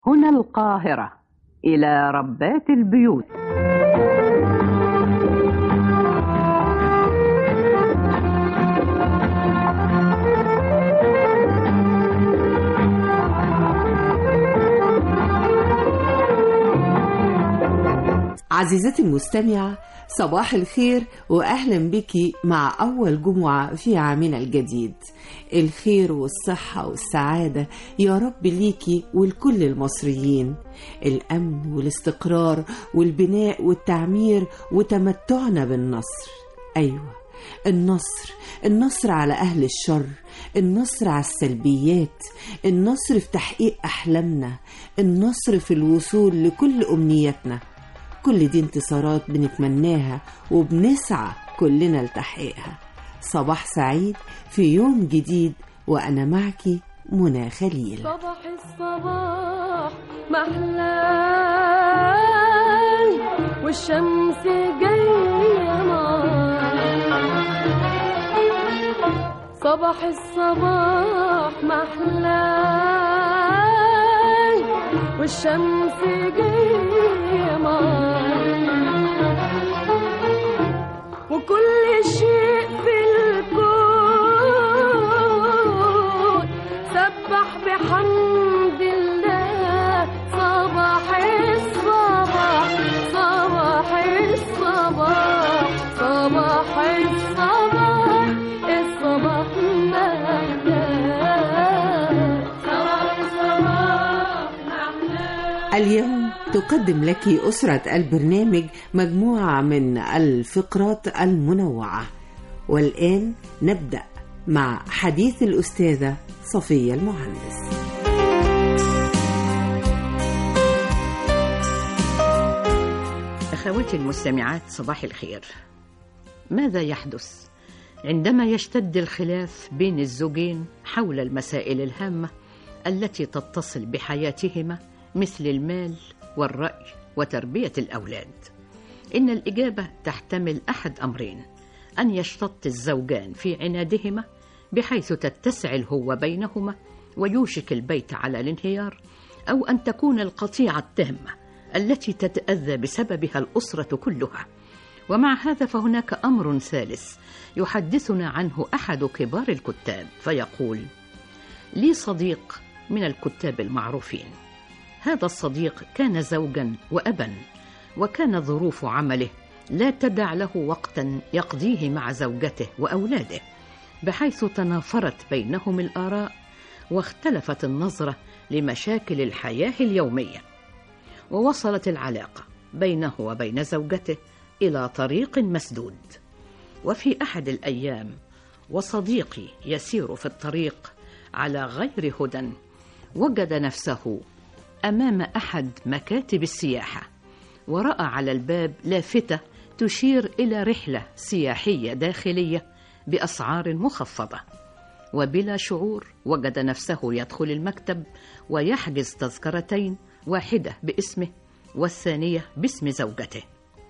هنا القاهرة إلى ربات البيوت عزيزتي المستمعة صباح الخير وأهلا بك مع أول جمعة في عامنا الجديد الخير والصحة والسعادة يا رب ليكي ولكل المصريين الأمن والاستقرار والبناء والتعمير وتمتعنا بالنصر أيوة النصر النصر على أهل الشر النصر على السلبيات النصر في تحقيق أحلامنا النصر في الوصول لكل أمنياتنا كل دي انتصارات بنتمناها وبنسعى كلنا لتحقيقها صباح سعيد في يوم جديد وأنا معك منى خليل صباح الصباح محلى والشمس جاية نار صباح الصباح محلى والشمس جاية نار وكل شيء في الكون سبح بحمد الله صباح الصباح صباح الصباح صباح الصباح الصباح مهلا صباح الصباح مهلا اليوم تقدم لك أسرة البرنامج مجموعة من الفقرات المنوعة والآن نبدأ مع حديث الأستاذة صفية المهندس أخواتي المستمعات صباح الخير ماذا يحدث عندما يشتد الخلاف بين الزوجين حول المسائل الهامة التي تتصل بحياتهما مثل المال والرأي وتربية الأولاد إن الإجابة تحتمل أحد أمرين أن يشتط الزوجان في عنادهما بحيث تتسع الهوة بينهما ويوشك البيت على الانهيار أو أن تكون القطيعة التامة التي تتأذى بسببها الأسرة كلها ومع هذا فهناك أمر ثالث يحدثنا عنه أحد كبار الكتاب فيقول لي صديق من الكتاب المعروفين هذا الصديق كان زوجا وأبا وكان ظروف عمله لا تدع له وقتا يقضيه مع زوجته وأولاده بحيث تنافرت بينهم الآراء واختلفت النظرة لمشاكل الحياة اليومية ووصلت العلاقة بينه وبين زوجته إلى طريق مسدود وفي أحد الأيام وصديقي يسير في الطريق على غير هدى وجد نفسه أمام أحد مكاتب السياحة ورأى على الباب لافتة تشير إلى رحلة سياحية داخلية بأسعار مخفضة وبلا شعور وجد نفسه يدخل المكتب ويحجز تذكرتين واحدة باسمه والثانية باسم زوجته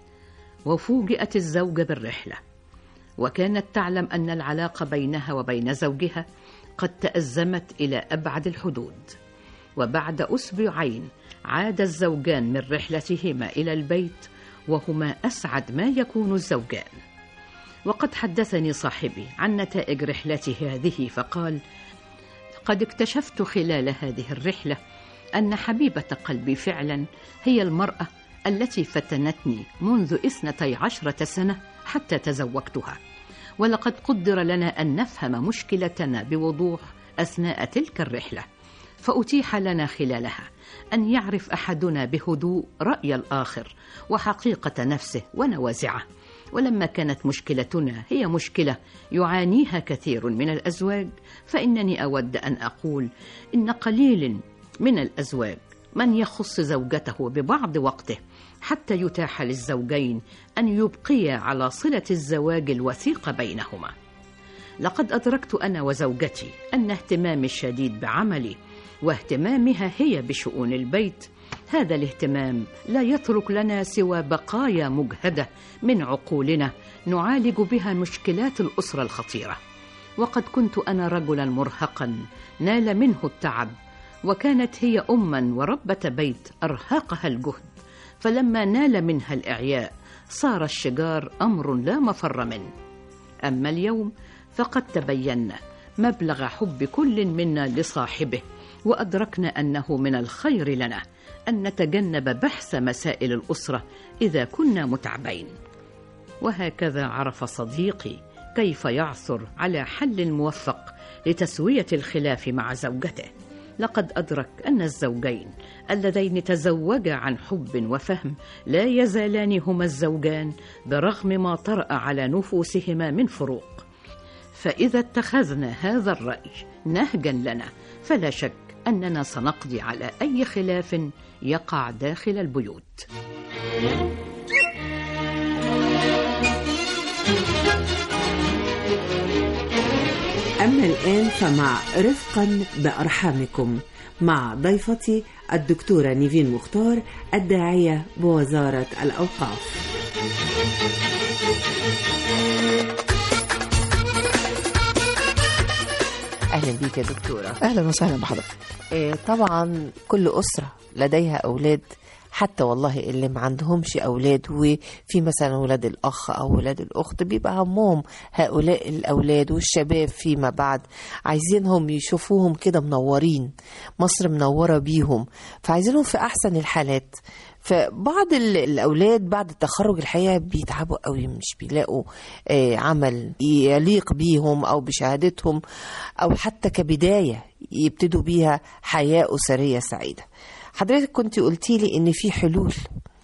وفوجئت الزوجة بالرحلة وكانت تعلم أن العلاقة بينها وبين زوجها قد تأزمت إلى أبعد الحدود وبعد أسبوعين عاد الزوجان من رحلتهما إلى البيت وهما أسعد ما يكون الزوجان وقد حدثني صاحبي عن نتائج رحلته هذه فقال قد اكتشفت خلال هذه الرحلة أن حبيبة قلبي فعلا هي المرأة التي فتنتني منذ اثنتي عشرة سنة حتى تزوجتها ولقد قدر لنا أن نفهم مشكلتنا بوضوح أثناء تلك الرحلة فأتيح لنا خلالها أن يعرف أحدنا بهدوء رأي الآخر وحقيقة نفسه ونوازعه ولما كانت مشكلتنا هي مشكلة يعانيها كثير من الأزواج فإنني أود أن أقول إن قليل من الأزواج من يخص زوجته ببعض وقته حتى يتاح للزوجين أن يبقيا على صلة الزواج الوثيقة بينهما لقد أدركت أنا وزوجتي أن اهتمامي الشديد بعملي واهتمامها هي بشؤون البيت هذا الاهتمام لا يترك لنا سوى بقايا مجهده من عقولنا نعالج بها مشكلات الاسره الخطيره وقد كنت انا رجلا مرهقا نال منه التعب وكانت هي أما وربة بيت أرهقها الجهد فلما نال منها الإعياء صار الشجار أمر لا مفر منه أما اليوم فقد تبين مبلغ حب كل منا لصاحبه وأدركنا أنه من الخير لنا أن نتجنب بحث مسائل الأسرة إذا كنا متعبين وهكذا عرف صديقي كيف يعثر على حل موفق لتسوية الخلاف مع زوجته لقد أدرك أن الزوجين اللذين تزوجا عن حب وفهم لا يزالان هما الزوجان برغم ما طرأ على نفوسهما من فروق فإذا اتخذنا هذا الرأي نهجا لنا فلا شك أننا سنقضي على أي خلاف يقع داخل البيوت أما الآن فمع رفقا بأرحامكم مع ضيفتي الدكتورة نيفين مختار الداعية بوزارة الأوقاف اهلا بيك يا دكتوره اهلا وسهلا بحضرتك آه، طبعا كل اسره لديها اولاد حتى والله اللي ما عندهمش اولاد وفي مثلا ولاد الاخ او ولاد الاخت بيبقى همهم هؤلاء الاولاد والشباب فيما بعد عايزينهم يشوفوهم كده منورين مصر منوره بيهم فعايزينهم في احسن الحالات فبعض ال- الاولاد بعد التخرج الحقيقه بيتعبوا قوي مش بيلاقوا آه، عمل يليق بيهم او بشهادتهم او حتى كبدايه يبتدوا بيها حياه اسريه سعيده حضرتك كنت قلتي لي ان في حلول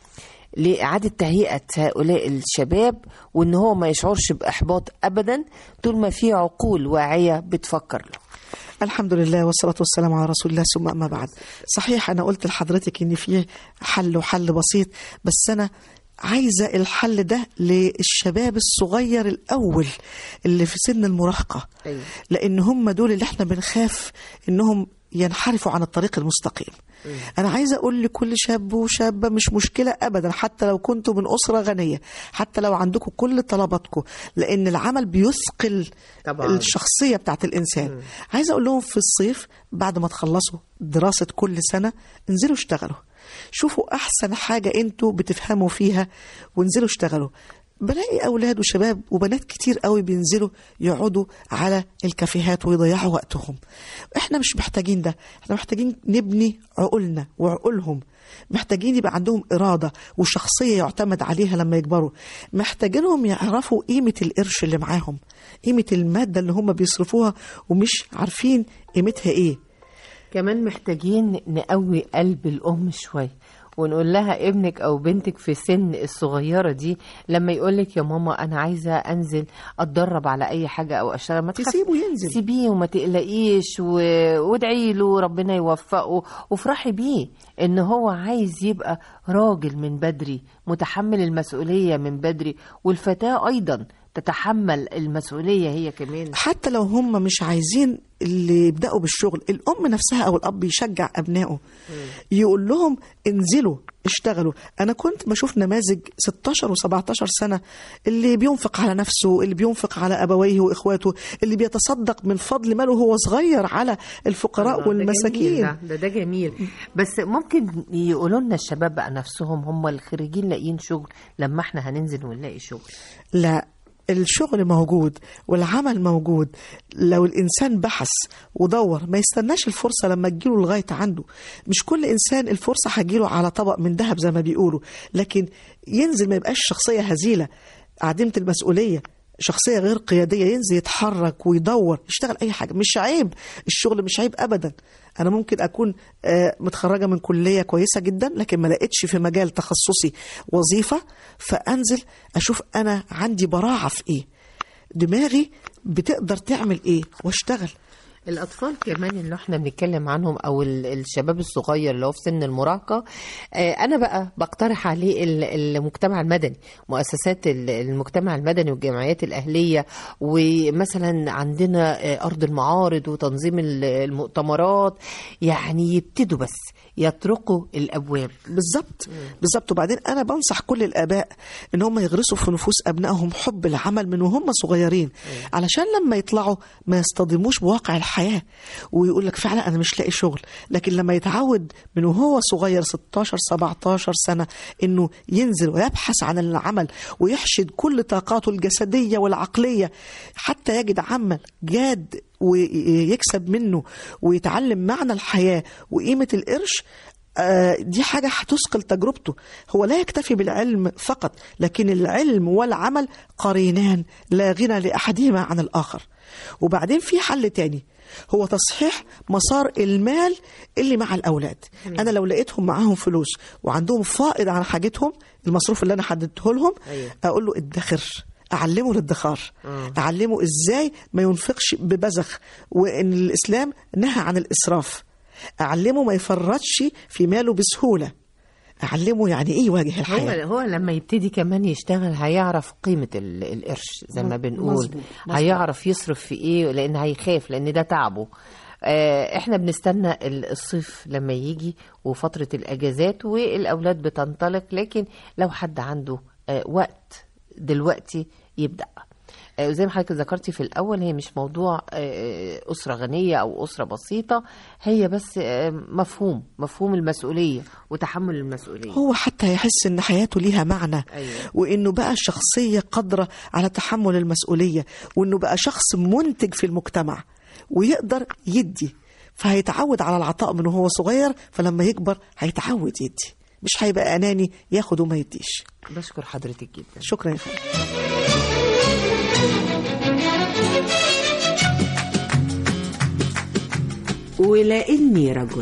لإعادة تهيئة هؤلاء الشباب وإن هو ما يشعرش بإحباط أبدا طول ما في عقول واعية بتفكر له الحمد لله والصلاة والسلام على رسول الله ثم أما بعد صحيح أنا قلت لحضرتك إن في حل وحل بسيط بس أنا عايزة الحل ده للشباب الصغير الأول اللي في سن المراهقة أيوة. لأن هم دول اللي احنا بنخاف إنهم ينحرفوا عن الطريق المستقيم أنا عايزة أقول لكل شاب وشابة مش مشكلة أبدا حتى لو كنتوا من أسرة غنية حتى لو عندكم كل طلباتكم لأن العمل بيثقل طبعاً. الشخصية بتاعت الإنسان عايزة أقول لهم في الصيف بعد ما تخلصوا دراسة كل سنة انزلوا اشتغلوا شوفوا أحسن حاجة أنتوا بتفهموا فيها وانزلوا اشتغلوا بلاقي أولاد وشباب وبنات كتير قوي بينزلوا يقعدوا على الكافيهات ويضيعوا وقتهم احنا مش محتاجين ده احنا محتاجين نبني عقولنا وعقولهم محتاجين يبقى عندهم إرادة وشخصية يعتمد عليها لما يكبروا محتاجينهم يعرفوا قيمة القرش اللي معاهم قيمة المادة اللي هم بيصرفوها ومش عارفين قيمتها ايه كمان محتاجين نقوي قلب الأم شوية ونقول لها ابنك أو بنتك في سن الصغيرة دي لما يقولك يا ماما أنا عايزة أنزل أتدرب على أي حاجة أو أشتغل ما تخافي. تسيبه ينزل. سيبيه وما تقلقيش و... وادعي له ربنا يوفقه وافرحي بيه إن هو عايز يبقى راجل من بدري متحمل المسؤولية من بدري والفتاة أيضا تتحمل المسؤولية هي كمان حتى لو هم مش عايزين اللي يبدأوا بالشغل الأم نفسها أو الأب يشجع أبنائه يقول لهم انزلوا اشتغلوا أنا كنت بشوف نماذج 16 و17 سنة اللي بينفق على نفسه اللي بينفق على أبويه وإخواته اللي بيتصدق من فضل ماله وهو صغير على الفقراء الله، ده جميل والمساكين ده, ده ده جميل بس ممكن يقولوا لنا الشباب بقى نفسهم هم الخريجين لاقيين شغل لما احنا هننزل ونلاقي شغل لا الشغل موجود والعمل موجود لو الإنسان بحث ودور ما يستناش الفرصة لما تجيله لغاية عنده مش كل إنسان الفرصة هتجيله على طبق من ذهب زي ما بيقولوا لكن ينزل ما يبقاش شخصية هزيلة عديمة المسؤولية شخصية غير قيادية ينزل يتحرك ويدور يشتغل أي حاجة مش عيب الشغل مش عيب أبدا أنا ممكن أكون آه، متخرجة من كلية كويسة جدا لكن ما لقيتش في مجال تخصصي وظيفة فأنزل أشوف أنا عندي براعة في إيه دماغي بتقدر تعمل إيه واشتغل الاطفال كمان اللي احنا بنتكلم عنهم او ال- الشباب الصغير اللي هو في سن المراهقه آه، انا بقى بقترح عليه ال- المجتمع المدني مؤسسات ال- المجتمع المدني والجمعيات الاهليه ومثلا عندنا آه، ارض المعارض وتنظيم ال- المؤتمرات يعني يبتدوا بس يطرقوا الابواب بالظبط بالظبط وبعدين انا بنصح كل الاباء ان هم يغرسوا في نفوس ابنائهم حب العمل من وهم صغيرين علشان لما يطلعوا ما يصطدموش بواقع الحياه الحياه ويقول لك فعلا انا مش لاقي شغل لكن لما يتعود من وهو صغير 16 17 سنه انه ينزل ويبحث عن العمل ويحشد كل طاقاته الجسديه والعقليه حتى يجد عمل جاد ويكسب منه ويتعلم معنى الحياه وقيمه القرش آه، دي حاجة هتثقل تجربته هو لا يكتفي بالعلم فقط لكن العلم والعمل قرينان لا غنى لأحدهما عن الآخر وبعدين في حل تاني هو تصحيح مسار المال اللي مع الأولاد أنا لو لقيتهم معاهم فلوس وعندهم فائض عن حاجتهم المصروف اللي أنا حددته لهم أيوة. أقول له ادخر أعلمه الادخار أعلمه إزاي ما ينفقش ببذخ وإن الإسلام نهى عن الإسراف أعلمه ما يفرطش في ماله بسهولة أعلمه يعني إيه يواجه هو الحياة هو لما يبتدي كمان يشتغل هيعرف قيمة ال- القرش زي ما بنقول مظبوط، مظبوط. هيعرف يصرف في ايه لان هيخاف لان ده تعبه آه، احنا بنستنى ال- الصيف لما يجي وفترة الاجازات والاولاد بتنطلق لكن لو حد عنده آه، وقت دلوقتي يبدأ آه، وزي ما حضرتك ذكرتي في الاول هي مش موضوع آه، اسره غنيه او اسره بسيطه هي بس آه، مفهوم مفهوم المسؤوليه وتحمل المسؤوليه هو حتى يحس ان حياته ليها معنى أيوة. وانه بقى شخصيه قادره على تحمل المسؤوليه وانه بقى شخص منتج في المجتمع ويقدر يدي فهيتعود على العطاء من وهو صغير فلما يكبر هيتعود يدي مش هيبقى اناني ياخد وما يديش بشكر حضرتك جدا شكرا يا فندم ولاني رجل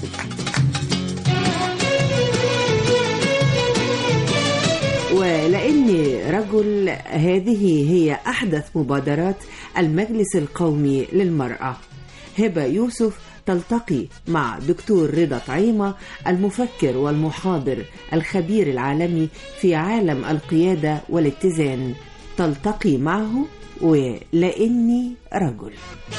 ولاني رجل هذه هي احدث مبادرات المجلس القومي للمراه هبه يوسف تلتقي مع دكتور رضا طعيمه المفكر والمحاضر الخبير العالمي في عالم القياده والاتزان تلتقي معه ولاني رجل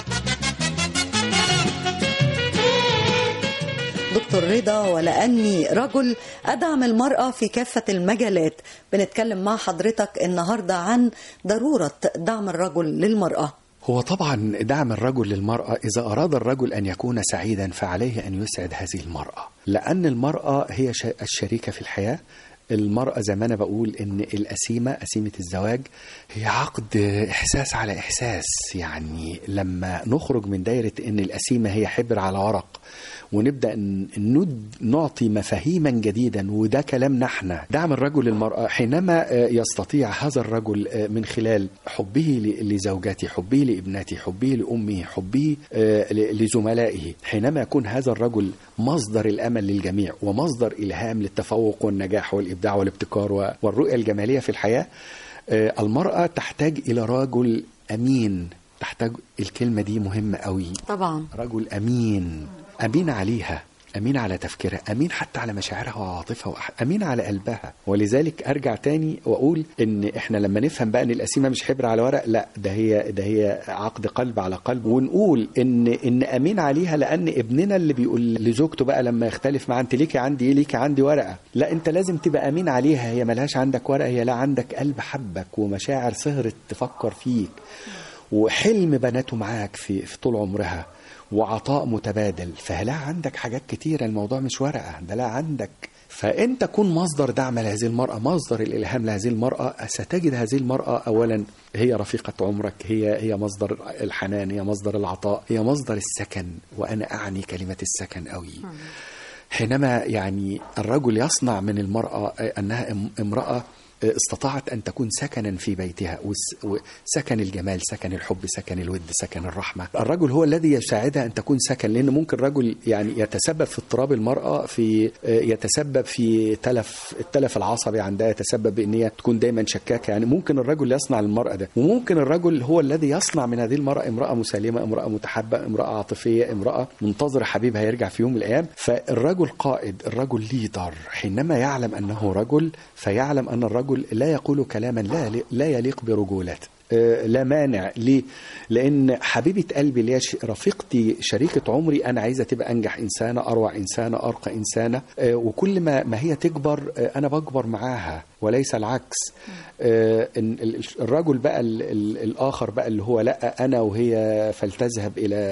دكتور رضا ولاني رجل ادعم المراه في كافه المجالات بنتكلم مع حضرتك النهارده عن ضروره دعم الرجل للمراه هو طبعا دعم الرجل للمرأة إذا أراد الرجل أن يكون سعيدا فعليه أن يسعد هذه المرأة لأن المرأة هي ش- الشريكة في الحياة المرأة زي ما أنا بقول إن الأسيمة أسيمة الزواج هي عقد إحساس على إحساس يعني لما نخرج من دايرة إن الأسيمة هي حبر على ورق ونبدا ن- ند نعطي مفاهيما جديدا وده كلامنا احنا دعم الرجل للمراه حينما آه، يستطيع هذا الرجل آه، من خلال حبه ل- لزوجته حبه لابنته حبه لامه حبه آه، ل- لزملائه حينما يكون هذا الرجل مصدر الامل للجميع ومصدر الهام للتفوق والنجاح والابداع والابتكار و- والرؤيه الجماليه في الحياه آه، المراه تحتاج الى رجل امين تحتاج الكلمه دي مهمه قوي طبعا رجل امين امين عليها امين على تفكيرها امين حتى على مشاعرها وعواطفها وأح- امين على قلبها ولذلك ارجع تاني واقول ان احنا لما نفهم بقى ان القسيمه مش حبر على ورق لا ده هي ده هي عقد قلب على قلب ونقول ان ان امين عليها لان ابننا اللي بيقول لزوجته بقى لما يختلف مع انت ليكي عندي ايه ليكي عندي ورقه لا انت لازم تبقى امين عليها هي ملهاش عندك ورقه هي لا عندك قلب حبك ومشاعر سهرت تفكر فيك وحلم بناته معاك في في طول عمرها وعطاء متبادل فلا عندك حاجات كتيرة الموضوع مش ورقة ده لا عندك فأنت كن مصدر دعم لهذه المرأة مصدر الإلهام لهذه المرأة ستجد هذه المرأة أولا هي رفيقة عمرك هي هي مصدر الحنان هي مصدر العطاء هي مصدر السكن وأنا أعني كلمة السكن قوي حينما يعني الرجل يصنع من المرأة أنها ام- امرأة استطاعت أن تكون سكنا في بيتها وس- وسكن الجمال سكن الحب سكن الود سكن الرحمة الرجل هو الذي يساعدها أن تكون سكن لأن ممكن الرجل يعني يتسبب في اضطراب المرأة في يتسبب في تلف التلف العصبي عندها يتسبب بأن هي تكون دايما شكاكة يعني ممكن الرجل يصنع المرأة ده وممكن الرجل هو الذي يصنع من هذه المرأة امرأة مسالمة امرأة متحبة امرأة عاطفية امرأة منتظرة حبيبها يرجع في يوم من الأيام فالرجل قائد الرجل ليدر حينما يعلم أنه رجل فيعلم أن الرجل لا يقول كلاما لا لا يليق برجولته آه، لا مانع ليه لان حبيبه قلبي اللي هي ش- رفيقتي شريكه عمري انا عايزه تبقى انجح انسانه اروع انسانه ارقى انسانه آه، وكل ما ما هي تكبر آه، انا بكبر معاها وليس العكس آه، إن ال- الرجل بقى ال- ال- الاخر بقى اللي هو لا انا وهي فلتذهب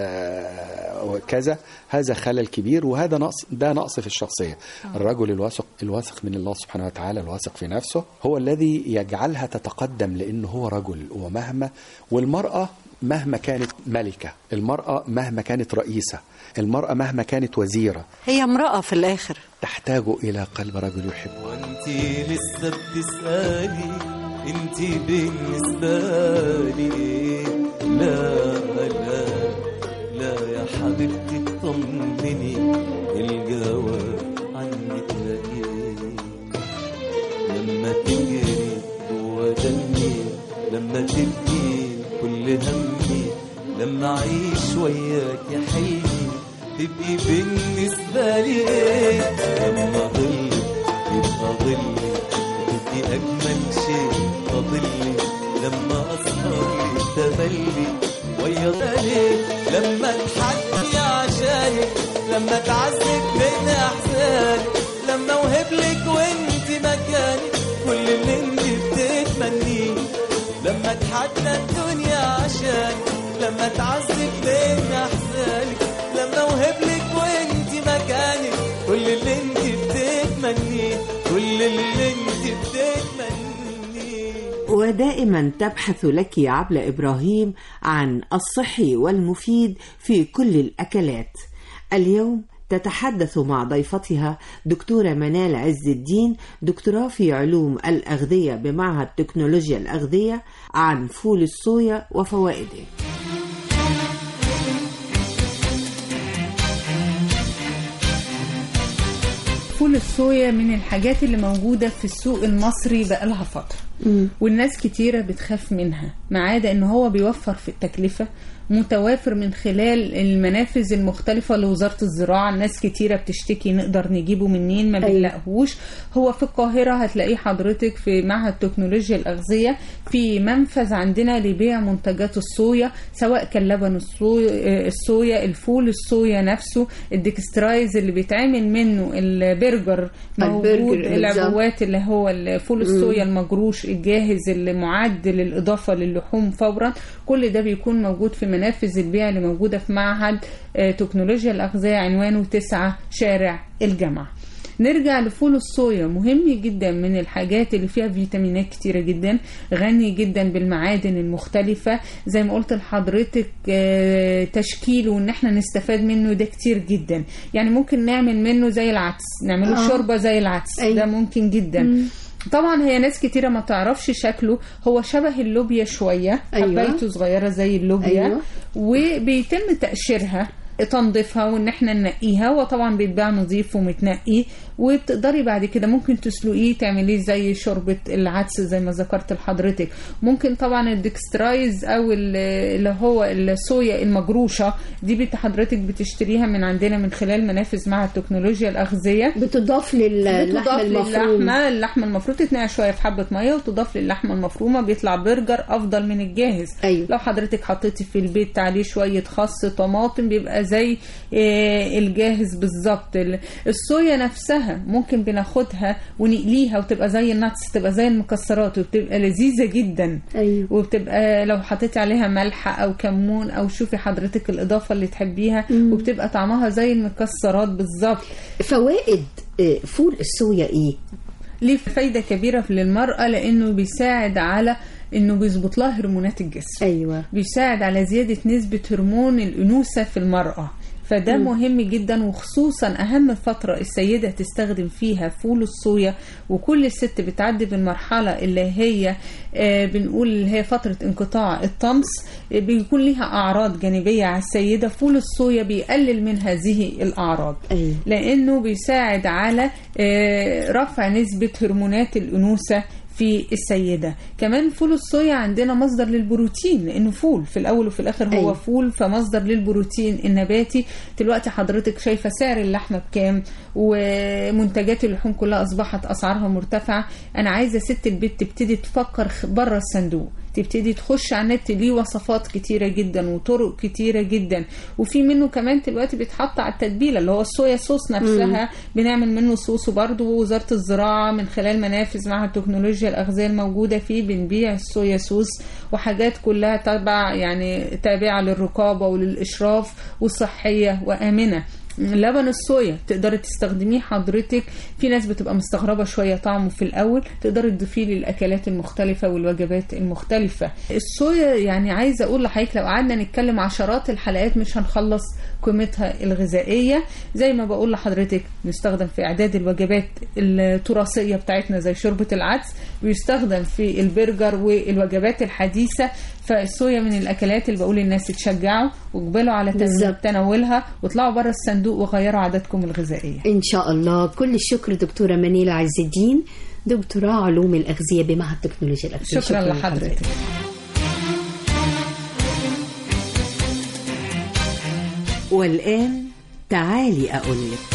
الى كذا هذا خلل كبير وهذا نقص ده نقص في الشخصيه الرجل الواثق الواثق من الله سبحانه وتعالى الواثق في نفسه هو الذي يجعلها تتقدم لانه هو رجل ومهما والمراه مهما كانت ملكه المراه مهما كانت رئيسه المراه مهما كانت وزيره هي امرأة في الآخر تحتاج الى قلب رجل يحبها وانتي لسه بتسألي انتي بالنسبة لي لا لا لا يا حبيبتي اطمني الجواب عنك لاقيه لما تجري جوا دمي لما تبكي كل همي لما اعيش وياك يا حلمي تبقي بالنسبة لي ايه لما ظلك يبقى ظلي تبقي أجمل شيء فاضلي لما أسهر تملي ويا بالي لما تحكي عشانك لما تعذب من أحزانك لما أوهب لك وأنت مكاني كل اللي أنت بتتمنيه لما اتحدى الدنيا عشان لما تعذب من احزانك لما اوهب لك وانت مكانك كل اللي انت بتتمنيه كل اللي انت بتتمنيه ودائما تبحث لك يا عبلة إبراهيم عن الصحي والمفيد في كل الأكلات اليوم تتحدث مع ضيفتها دكتورة منال عز الدين دكتوراه في علوم الأغذية بمعهد تكنولوجيا الأغذية عن فول الصويا وفوائده فول الصويا من الحاجات اللي موجودة في السوق المصري بقالها فترة والناس كتيرة بتخاف منها ما عدا ان هو بيوفر في التكلفة متوافر من خلال المنافذ المختلفة لوزارة الزراعة الناس كتيرة بتشتكي نقدر نجيبه منين ما بنلاقوهوش هو في القاهرة هتلاقيه حضرتك في معهد تكنولوجيا الأغذية في منفذ عندنا لبيع منتجات الصويا سواء كان لبن الصويا, الصويا الفول الصويا نفسه الديكسترايز اللي بيتعمل منه البرجر موجود البرجر، بالظبط. العبوات اللي هو الفول الصويا المجروش الجاهز اللي معد للإضافة للحوم فورا كل ده بيكون موجود في منافذ البيع اللي موجودة في معهد آه، تكنولوجيا الأغذية عنوانه 9 شارع الجامعة نرجع لفول الصويا مهم جدا من الحاجات اللي فيها فيتامينات كتيرة جدا غني جدا بالمعادن المختلفة زي ما قلت لحضرتك آه، تشكيله وان احنا نستفاد منه ده كتير جدا يعني ممكن نعمل منه زي العدس نعمله آه. شوربة زي العدس أيوة. ده ممكن جدا مم. طبعا هي ناس كتيرة ما تعرفش شكله هو شبه اللوبيا شوية أيوة. حبايته صغيرة زي اللوبيا أيوة. وبيتم تقشيرها تنظيفها وان احنا ننقيها وطبعا بيتباع نظيف ومتنقي وبتقدري بعد كده ممكن تسلقيه تعمليه زي شوربة العدس زي ما ذكرت لحضرتك ممكن طبعا الديكسترايز او ال- اللي هو الصويا المجروشة دي بت حضرتك بتشتريها من عندنا من خلال منافذ معهد تكنولوجيا الأغذية بتضاف للحمة بتضاف المفرومة للحمة اللحمة المفرومة تتنقع شوية في حبة مية وتضاف للحمة المفرومة بيطلع برجر أفضل من الجاهز أيوة. لو حضرتك حطيتي في البيت عليه شوية خس طماطم بيبقى زي آه، الجاهز بالظبط ال- الصويا نفسها ممكن بناخدها ونقليها وتبقى زي النتس تبقى زي المكسرات وبتبقى لذيذة جدا أيوة. وبتبقى لو حطيتي عليها ملح او كمون او شوفي حضرتك الاضافه اللي تحبيها مم. وبتبقى طعمها زي المكسرات بالظبط فوائد آه، فول الصويا ايه ليه فايده كبيره للمراه لانه بيساعد على انه بيظبط لها هرمونات الجسم ايوه بيساعد على زياده نسبه هرمون الانوثه في المراه فده مم. مهم جدا وخصوصا اهم فترة السيدة تستخدم فيها فول الصويا وكل ست بتعدي بالمرحلة اللي هي آه، بنقول اللي هي فترة انقطاع الطمس آه، بيكون ليها أعراض جانبية على السيدة فول الصويا بيقلل من هذه الأعراض أيوة. لأنه بيساعد على آه، رفع نسبة هرمونات الأنوثة في السيدة كمان فول الصويا عندنا مصدر للبروتين لأنه فول في الأول وفي الآخر هو أيوة. فول فمصدر للبروتين النباتي دلوقتي حضرتك شايفة سعر اللحمة بكام ومنتجات اللحوم كلها أصبحت أسعارها مرتفعة أنا عايزة ست البيت تبتدي تفكر بره الصندوق تبتدي تخش على النت ليه وصفات كتيرة جدا وطرق كتيرة جدا وفي منه كمان دلوقتي بيتحط على التتبيلة اللي هو الصويا صوص نفسها بنعمل منه صوص وبرضه وزارة الزراعة من خلال منافذ مع التكنولوجيا الأغذية الموجودة فيه بنبيع الصويا صوص وحاجات كلها تبع يعني تابعة للرقابة وللإشراف وصحية وآمنة لبن الصويا تقدري تستخدميه حضرتك في ناس بتبقى مستغربة شوية طعمه في الأول تقدري تضيفيه للأكلات المختلفة والوجبات المختلفة الصويا يعني عايزة أقول لحضرتك لو قعدنا نتكلم عشرات الحلقات مش هنخلص قيمتها الغذائية زي ما بقول لحضرتك بيستخدم في إعداد الوجبات التراثية بتاعتنا زي شوربة العدس بيستخدم في البرجر والوجبات الحديثة فالصويا من الأكلات اللي بقول للناس تشجعوا واقبلوا على تن- بالظبط. تناولها واطلعوا بره الصندوق وغيروا عاداتكم الغذائية إن شاء الله كل الشكر دكتورة منيلة عز الدين دكتوراه علوم الأغذية بمعهد تكنولوجيا الأغذية شكرا لحضرتك والآن تعالي أقول لك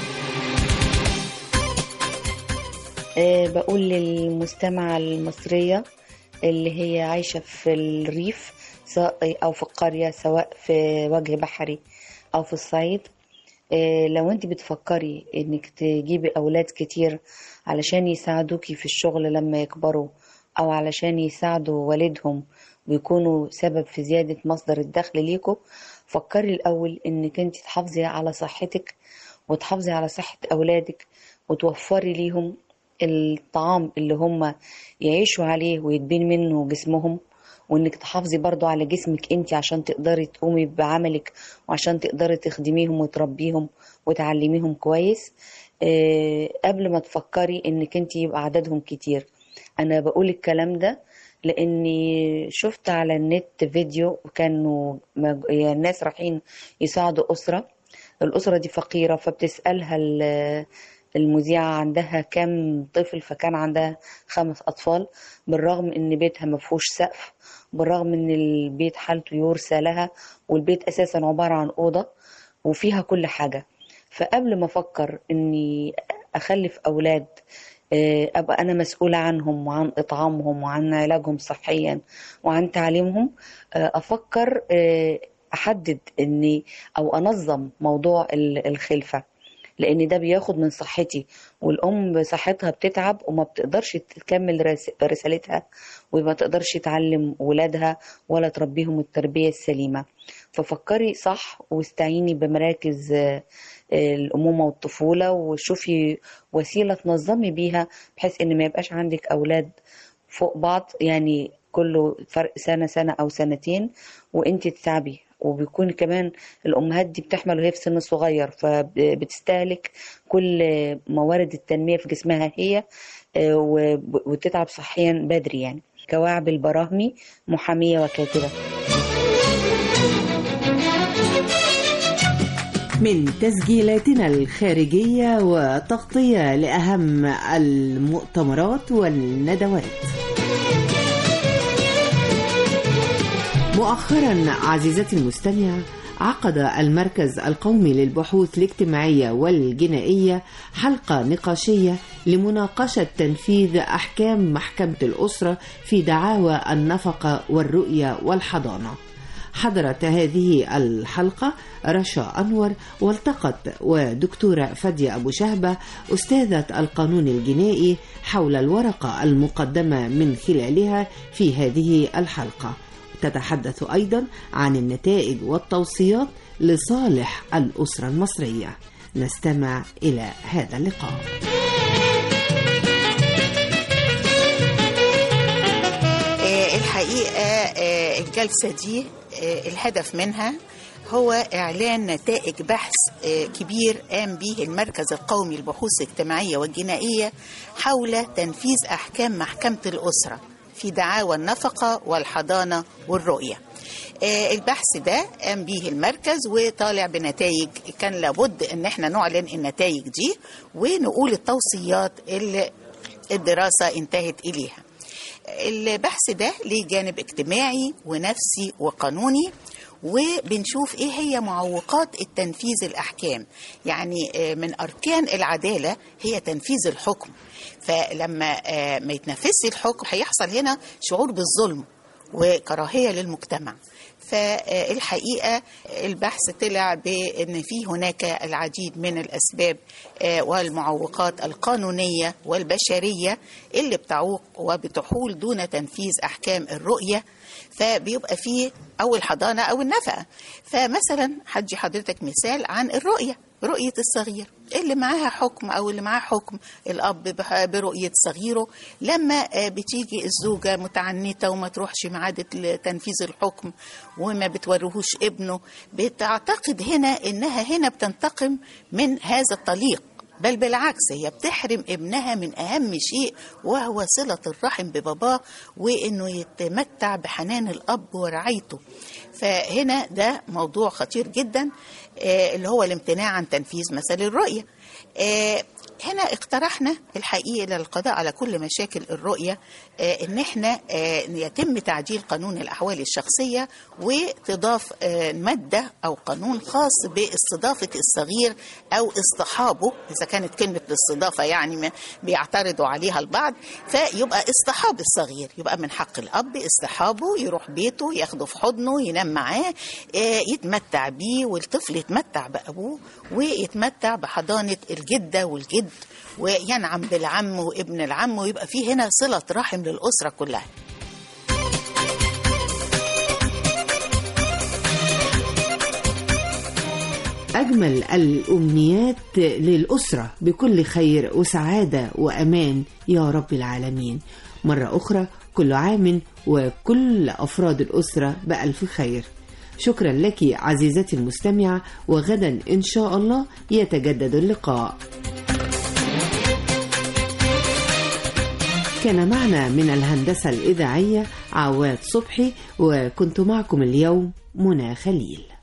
آه، بقول للمستمعة المصرية اللي هي عايشة في الريف سواء أو في القرية سواء في وجه بحري أو في الصعيد آه، لو انت بتفكري انك تجيبي أولاد كتير علشان يساعدوكي في الشغل لما يكبروا أو علشان يساعدوا والدهم ويكونوا سبب في زيادة مصدر الدخل ليكوا فكري الأول انك انت تحافظي على صحتك وتحافظي على صحة أولادك وتوفري ليهم الطعام اللي هم يعيشوا عليه ويتبين منه جسمهم وانك تحافظي برضو على جسمك انت عشان تقدري تقومي بعملك وعشان تقدري تخدميهم وتربيهم وتعلميهم كويس آه، قبل ما تفكري انك انت يبقى عددهم كتير انا بقول الكلام ده لاني شفت على النت فيديو كانوا مج- يعني الناس رايحين يساعدوا اسره الاسره دي فقيره فبتسالها ال- المذيعة عندها كام طفل فكان عندها خمس أطفال بالرغم إن بيتها مفهوش سقف بالرغم إن البيت حالته يرثى لها والبيت أساسا عبارة عن أوضة وفيها كل حاجة فقبل ما أفكر إني أخلف أولاد آه، أبقى أنا مسؤولة عنهم وعن إطعامهم وعن علاجهم صحيا وعن تعليمهم آه، أفكر آه، أحدد إني أو أنظم موضوع ال- الخلفة لان ده بياخد من صحتي والام بصحتها بتتعب وما بتقدرش تكمل رس- رسالتها وما تقدرش تعلم ولادها ولا تربيهم التربية السليمة ففكري صح واستعيني بمراكز آه، آه، الأمومة والطفولة وشوفي وسيلة تنظمي بيها بحيث ان ما يبقاش عندك أولاد فوق بعض يعني كله فرق سنة سنة أو سنتين وانت تتعبي وبيكون كمان الأمهات دي بتحمل وهي في سن صغير فبتستهلك كل موارد التنمية في جسمها هي آه، وب- وتتعب صحيا بدري يعني كواعب البراهمي محامية وكاتبة من تسجيلاتنا الخارجية وتغطية لأهم المؤتمرات والندوات مؤخرا عزيزتي المستمعة عقد المركز القومي للبحوث الاجتماعية والجنائية حلقة نقاشية لمناقشة تنفيذ أحكام محكمة الأسرة في دعاوى النفقة والرؤية والحضانة حضرت هذه الحلقة رشا أنور والتقت ودكتورة فادية أبو شهبة أستاذة القانون الجنائي حول الورقة المقدمة من خلالها في هذه الحلقة تتحدث أيضا عن النتائج والتوصيات لصالح الأسرة المصرية نستمع إلى هذا اللقاء آه، الحقيقة آه، الجلسة دي آه، الهدف منها هو إعلان نتائج بحث آه، كبير قام به المركز القومي للبحوث الاجتماعية والجنائية حول تنفيذ أحكام محكمة الأسرة في دعاوى النفقة والحضانة والرؤية آه، البحث ده قام به المركز وطالع بنتائج كان لابد ان احنا نعلن النتائج دي ونقول التوصيات اللي الدراسة انتهت إليها البحث ده ليه جانب اجتماعي ونفسي وقانوني وبنشوف ايه هي معوقات التنفيذ الاحكام يعني آه، من اركان العداله هي تنفيذ الحكم فلما آه، ما يتنفذش الحكم هيحصل هنا شعور بالظلم وكراهية للمجتمع فالحقيقة البحث طلع بأن في هناك العديد من الأسباب آه، والمعوقات القانونية والبشرية اللي بتعوق وبتحول دون تنفيذ أحكام الرؤية فبيبقى فيه أو الحضانة أو النفقة فمثلا هدي حضرتك مثال عن الرؤية رؤية الصغير اللي معاها حكم أو اللي معاه حكم الأب بح- برؤية صغيره لما آه، بتيجي الزوجة متعنتة وما تروحش ميعاد تنفيذ الحكم وما بتوريهوش ابنه بتعتقد هنا إنها هنا بتنتقم من هذا الطليق بل بالعكس هي بتحرم ابنها من أهم شيء وهو صلة الرحم بباباه وإنه يتمتع بحنان الأب ورعايته فهنا ده موضوع خطير جدا آه، اللي هو الامتناع عن تنفيذ مثل الرؤية آه، هنا اقترحنا الحقيقة للقضاء على كل مشاكل الرؤية آه، ان احنا آه، يتم تعديل قانون الاحوال الشخصية وتضاف آه، مادة او قانون خاص باستضافة الصغير او اصطحابه اذا كانت كلمة الاستضافة يعني ما بيعترضوا عليها البعض فيبقى اصطحاب الصغير يبقى من حق الاب اصطحابه يروح بيته ياخده في حضنه ينام معاه آه، يتمتع بيه والطفل يتمتع بابوه ويتمتع بحضانة الجدة والجد وينعم بالعم وابن العم ويبقى فيه هنا صلة رحم للأسرة كلها أجمل الأمنيات للأسرة بكل خير وسعادة وأمان يا رب العالمين مرة أخرى كل عام وكل أفراد الأسرة بألف خير شكرا لك عزيزتي المستمعة وغدا إن شاء الله يتجدد اللقاء كان معنا من الهندسة الإذاعية عواد صبحي وكنت معكم اليوم منى خليل